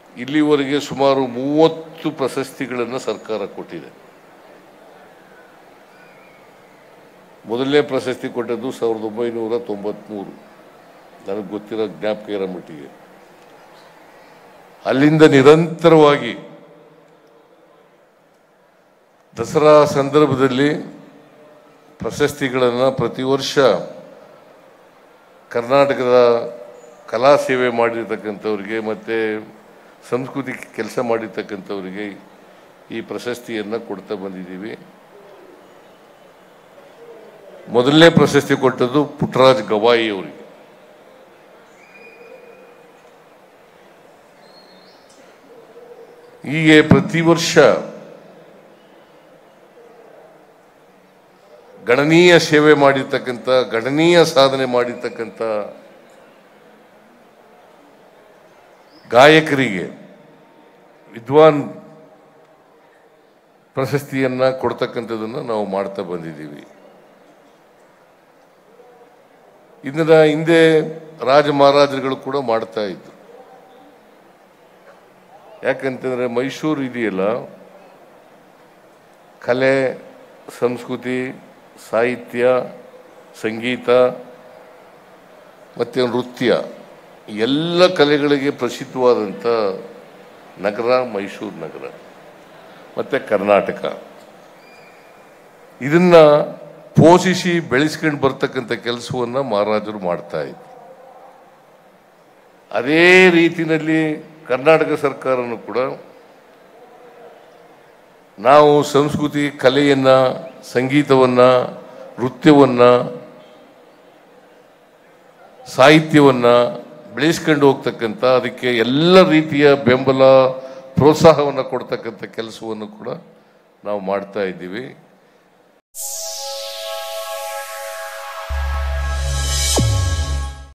ಇಲ್ಲಿವರೆಗೆ ಸುಮಾರು ಮೂವತ್ತು ಪ್ರಶಸ್ತಿಗಳನ್ನು ಸರ್ಕಾರ ಕೊಟ್ಟಿದೆ ಮೊದಲನೇ ಪ್ರಶಸ್ತಿ ಕೊಟ್ಟದ್ದು ಸಾವಿರದ ಒಂಬೈನೂರ ತೊಂಬತ್ಮೂರು ನನಗೆ ಗೊತ್ತಿರೋ ಜ್ಞಾಪಕ ಇರೋ ಮಟ್ಟಿಗೆ ಅಲ್ಲಿಂದ ನಿರಂತರವಾಗಿ ದಸರಾ ಸಂದರ್ಭದಲ್ಲಿ ಪ್ರಶಸ್ತಿಗಳನ್ನು ಪ್ರತಿ ವರ್ಷ ಕರ್ನಾಟಕದ ಕಲಾ ಸೇವೆ ಮಾಡಿರ್ತಕ್ಕಂಥವ್ರಿಗೆ ಮತ್ತು ಸಂಸ್ಕೃತಿ ಕೆಲಸ ಮಾಡಿರ್ತಕ್ಕಂಥವ್ರಿಗೆ ಈ ಪ್ರಶಸ್ತಿಯನ್ನು ಕೊಡ್ತಾ ಬಂದಿದ್ದೀವಿ ಮೊದಲನೇ ಪ್ರಶಸ್ತಿ ಕೊಟ್ಟದ್ದು ಪುಟ್ಟರಾಜ್ ಗವಾಯಿ ಅವರಿಗೆ ಹೀಗೆ ಪ್ರತಿ ವರ್ಷ ಗಣನೀಯ ಸೇವೆ ಮಾಡಿರ್ತಕ್ಕಂಥ ಗಣನೀಯ ಸಾಧನೆ ಮಾಡಿರ್ತಕ್ಕಂಥ ಗಾಯಕರಿಗೆ ವಿದ್ವಾನ್ ಪ್ರಶಸ್ತಿಯನ್ನ ಕೊಡ್ತಕ್ಕಂಥದ್ದನ್ನು ನಾವು ಮಾಡ್ತಾ ಬಂದಿದ್ದೀವಿ ಇದನ್ನ ಹಿಂದೆ ರಾಜ ಮಹಾರಾಜರುಗಳು ಕೂಡ ಮಾಡ್ತಾ ಇದ್ರು ಯಾಕಂತಂದ್ರೆ ಮೈಸೂರು ಇದೆಯಲ್ಲ ಕಲೆ ಸಂಸ್ಕೃತಿ ಸಾಹಿತ್ಯ ಸಂಗೀತ ಮತ್ತು ನೃತ್ಯ ಎಲ್ಲ ಕಲೆಗಳಿಗೆ ಪ್ರಸಿದ್ಧವಾದಂಥ ನಗರ ಮೈಸೂರು ನಗರ ಮತ್ತು ಕರ್ನಾಟಕ ಇದನ್ನ ಪೋಷಿಸಿ ಬೆಳೆಸ್ಕೊಂಡು ಬರ್ತಕ್ಕಂಥ ಕೆಲಸವನ್ನು ಮಹಾರಾಜರು ಮಾಡ್ತಾ ಇದ್ರು ಅದೇ ರೀತಿಯಲ್ಲಿ ಕರ್ನಾಟಕ ಸರ್ಕಾರನು ಕೂಡ ನಾವು ಸಂಸ್ಕೃತಿ ಕಲೆಯನ್ನ ಸಂಗೀತವನ್ನ ನೃತ್ಯವನ್ನ ಸಾಹಿತ್ಯವನ್ನ ಬೆಳೆಸ್ಕೊಂಡು ಹೋಗ್ತಕ್ಕಂಥ ಅದಕ್ಕೆ ಎಲ್ಲ ರೀತಿಯ ಬೆಂಬಲ ಪ್ರೋತ್ಸಾಹವನ್ನು ಕೊಡ್ತಕ್ಕಂಥ ಕೆಲಸವನ್ನು ಕೂಡ ನಾವು ಮಾಡ್ತಾ ಇದ್ದೀವಿ